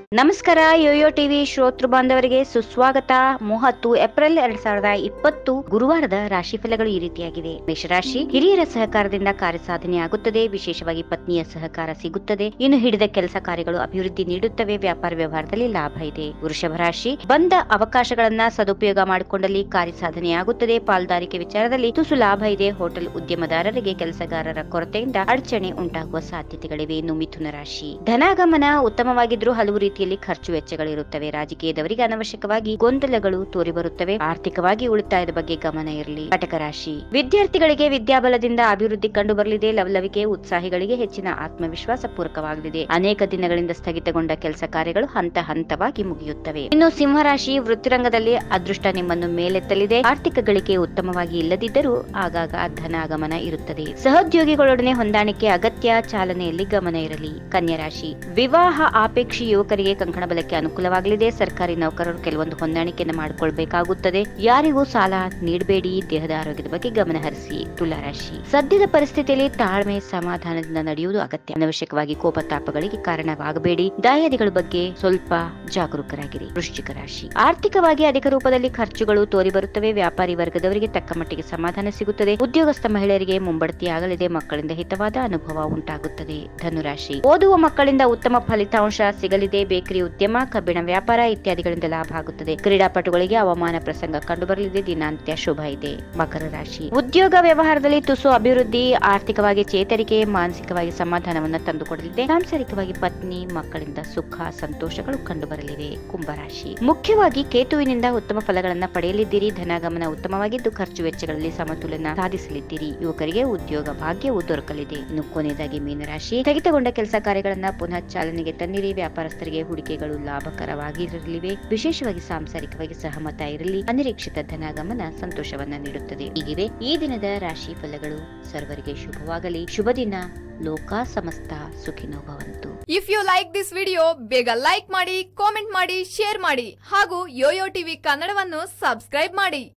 ನಮಸ್ಕಾರ Yoyo TV ಶ್ರೋತೃ ಬಾಂಧವರಿಗೆ ಸುಸ್ವಾಗತ ಮೂವತ್ತು ಏಪ್ರಿಲ್ ಎರಡ್ ಸಾವಿರದ ಇಪ್ಪತ್ತು ಗುರುವಾರದ ರಾಶಿ ಫಲಗಳು ಈ ರೀತಿಯಾಗಿವೆ ಮೇಷರಾಶಿ ಹಿರಿಯರ ಸಹಕಾರದಿಂದ ಕಾರ್ಯಸಾಧನೆ ಆಗುತ್ತದೆ ವಿಶೇಷವಾಗಿ ಪತ್ನಿಯ ಸಹಕಾರ ಸಿಗುತ್ತದೆ ಇನ್ನು ಹಿಡಿದ ಕೆಲಸ ಕಾರ್ಯಗಳು ಅಭಿವೃದ್ಧಿ ನೀಡುತ್ತವೆ ವ್ಯಾಪಾರ ವ್ಯವಹಾರದಲ್ಲಿ ಲಾಭ ಇದೆ ವೃಷಭ ರಾಶಿ ಬಂದ ಅವಕಾಶಗಳನ್ನ ಸದುಪಯೋಗ ಮಾಡಿಕೊಂಡಲ್ಲಿ ಕಾರ್ಯಸಾಧನೆಯಾಗುತ್ತದೆ ಪಾಲ್ದಾರಿಕೆ ವಿಚಾರದಲ್ಲಿ ತುಸು ಲಾಭ ಇದೆ ಹೋಟೆಲ್ ಉದ್ಯಮದಾರರಿಗೆ ಕೆಲಸಗಾರರ ಕೊರತೆಯಿಂದ ಅಡಚಣೆ ಉಂಟಾಗುವ ಸಾಧ್ಯತೆಗಳಿವೆ ಇನ್ನು ಮಿಥುನ ರಾಶಿ ಧನಾಗಮನ ಉತ್ತಮವಾಗಿದ್ರೂ ಹಲವು ರೀತಿಯಲ್ಲಿ ಖರ್ಚು ವೆಚ್ಚಗಳಿರುತ್ತವೆ ರಾಜಕೀಯದವರಿಗೆ ಅನವಶ್ಯಕವಾಗಿ ಗೊಂದಲಗಳು ತೋರಿ ಬರುತ್ತವೆ ಆರ್ಥಿಕವಾಗಿ ಉಳಿತಾಯದ ಬಗ್ಗೆ ಗಮನ ಇರಲಿ ಕಟಕ ರಾಶಿ ವಿದ್ಯಾರ್ಥಿಗಳಿಗೆ ವಿದ್ಯಾಬಲದಿಂದ ಅಭಿವೃದ್ಧಿ ಕಂಡು ಬರಲಿದೆ ಲವಲವಿಕೆ ಉತ್ಸಾಹಿಗಳಿಗೆ ಹೆಚ್ಚಿನ ಆತ್ಮವಿಶ್ವಾಸ ಪೂರಕವಾಗಲಿದೆ ಅನೇಕ ದಿನಗಳಿಂದ ಸ್ಥಗಿತಗೊಂಡ ಕೆಲಸ ಕಾರ್ಯಗಳು ಹಂತ ಹಂತವಾಗಿ ಮುಗಿಯುತ್ತವೆ ಇನ್ನು ಸಿಂಹರಾಶಿ ವೃತ್ತಿರಂಗದಲ್ಲಿ ಅದೃಷ್ಟ ನಿಮ್ಮನ್ನು ಮೇಲೆತ್ತಲಿದೆ ಆರ್ಥಿಕ ಗಳಿಕೆ ಉತ್ತಮವಾಗಿ ಇಲ್ಲದಿದ್ದರೂ ಆಗಾಗ ಧನಾಗಮನ ಇರುತ್ತದೆ ಸಹೋದ್ಯೋಗಿಗಳೊಡನೆ ಹೊಂದಾಣಿಕೆ ಅಗತ್ಯ ಚಾಲನೆಯಲ್ಲಿ ಗಮನ ಇರಲಿ ಕನ್ಯಾ ರಾಶಿ ವಿವಾಹ ಆಪೇಕ್ಷಿ ಯುವಕರಿಗೆ ಕಂಕಣ ಬಲಕ್ಕೆ ಅನುಕೂಲವಾಗಲಿದೆ ಸರ್ಕಾರಿ ನೌಕರರು ಕೆಲವೊಂದು ಹೊಂದಾಣಿಕೆಯನ್ನು ಮಾಡಿಕೊಳ್ಬೇಕಾಗುತ್ತದೆ ಯಾರಿಗೂ ಸಾಲ ನೀಡಬೇಡಿ ದೇಹದ ಆರೋಗ್ಯದ ಬಗ್ಗೆ ಗಮನ ಹರಿಸಿ ತುಲಾರಾಶಿ ಸದ್ಯದ ಪರಿಸ್ಥಿತಿಯಲ್ಲಿ ತಾಳ್ಮೆ ಸಮಾಧಾನದಿಂದ ನಡೆಯುವುದು ಅಗತ್ಯ ಅನವಶ್ಯಕವಾಗಿ ಕೋಪತಾಪಗಳಿಗೆ ಕಾರಣವಾಗಬೇಡಿ ದಾಯಾದಿಗಳ ಬಗ್ಗೆ ಸ್ವಲ್ಪ ಜಾಗರೂಕರಾಗಿರಿ ವೃಶ್ಚಿಕ ರಾಶಿ ಆರ್ಥಿಕವಾಗಿ ಅಧಿಕ ರೂಪದಲ್ಲಿ ಖರ್ಚುಗಳು ತೋರಿ ಬರುತ್ತವೆ ವ್ಯಾಪಾರಿ ವರ್ಗದವರಿಗೆ ತಕ್ಕ ಮಟ್ಟಿಗೆ ಸಮಾಧಾನ ಸಿಗುತ್ತದೆ ಉದ್ಯೋಗಸ್ಥ ಮಹಿಳೆಯರಿಗೆ ಮುಂಬಡ್ತಿ ಆಗಲಿದೆ ಮಕ್ಕಳಿಂದ ಹಿತವಾದ ಅನುಭವ ಉಂಟಾಗುತ್ತದೆ ಧನುರಾಶಿ ಓದುವ ಮಕ್ಕಳಿಂದ ಉತ್ತಮ ಫಲಿತಾಂಶ ಸಿಗಲಿದೆ ಬೇಕರಿ ಉದ್ಯಮ ಕಬ್ಬಿಣ ವ್ಯಾಪಾರ ಇತ್ಯಾದಿಗಳಿಂದ ಲಾಭ ಆಗುತ್ತದೆ ಕ್ರೀಡಾಪಟುಗಳಿಗೆ ಅವಮಾನ ಪ್ರಸಂಗ ಕಂಡುಬರಲಿದೆ ದಿನಾಂತ್ಯ ಶುಭ ಇದೆ ಮಕರ ರಾಶಿ ಉದ್ಯೋಗ ವ್ಯವಹಾರದಲ್ಲಿ ತುಸು ಅಭಿವೃದ್ಧಿ ಆರ್ಥಿಕವಾಗಿ ಚೇತರಿಕೆ ಮಾನಸಿಕವಾಗಿ ಸಮಾಧಾನವನ್ನು ತಂದುಕೊಡಲಿದೆ ಸಾಂಸಾರಿಕವಾಗಿ ಪತ್ನಿ ಮಕ್ಕಳಿಂದ ಸುಖ ಸಂತೋಷಗಳು ಕಂಡುಬರಲಿವೆ ಕುಂಭರಾಶಿ ಮುಖ್ಯವಾಗಿ ಕೇತುವಿನಿಂದ ಉತ್ತಮ ಫಲಗಳನ್ನ ಪಡೆಯಲಿದ್ದೀರಿ ಧನಾಗಮನ ಉತ್ತಮವಾಗಿದ್ದು ಖರ್ಚು ವೆಚ್ಚಗಳಲ್ಲಿ ಸಮತೋಲನ ಸಾಧಿಸಲಿದ್ದೀರಿ ಯುವಕರಿಗೆ ಉದ್ಯೋಗ ಭಾಗ್ಯವು ದೊರಕಲಿದೆ ಇನ್ನು ಕೊನೆಯದಾಗಿ ಮೀನರಾಶಿ ಸ್ಥಗಿತಗೊಂಡ ಕೆಲಸ ಕಾರ್ಯಗಳನ್ನ ಪುನಃ ಚಾಲನೆಗೆ ತನ್ನಿರಿ ವ್ಯಾಪಾರಸ್ಥರಿಗೆ ಹೂಡಿಕೆಗಳು ಲಾಭಕರವಾಗಿರಲಿವೆ ವಿಶೇಷವಾಗಿ ಸಾಂಸಾರಿಕವಾಗಿ ಸಹಮತ ಇರಲಿ ಅನಿರೀಕ್ಷಿತ ಧನಾಗಮನ ಸಂತೋಷವನ್ನ ನೀಡುತ್ತದೆ ಹೀಗಿವೆ ಈ ದಿನದ ರಾಶಿ ಫಲಗಳು ಸರ್ವರಿಗೆ ಶುಭವಾಗಲಿ ಶುಭ ದಿನ ಲೋಕ ಸಮಸ್ತ ಸುಖಿನೋ ಭವಂತು if you like this video ಬೇಗ ಲೈಕ್ ಮಾಡಿ ಕಾಮೆಂಟ್ ಮಾಡಿ ಶೇರ್ ಮಾಡಿ ಹಾಗೂ ಯೋಯೋ ಟಿವಿ ಕನ್ನಡವನ್ನು ಸಬ್ಸ್ಕ್ರೈಬ್ ಮಾಡಿ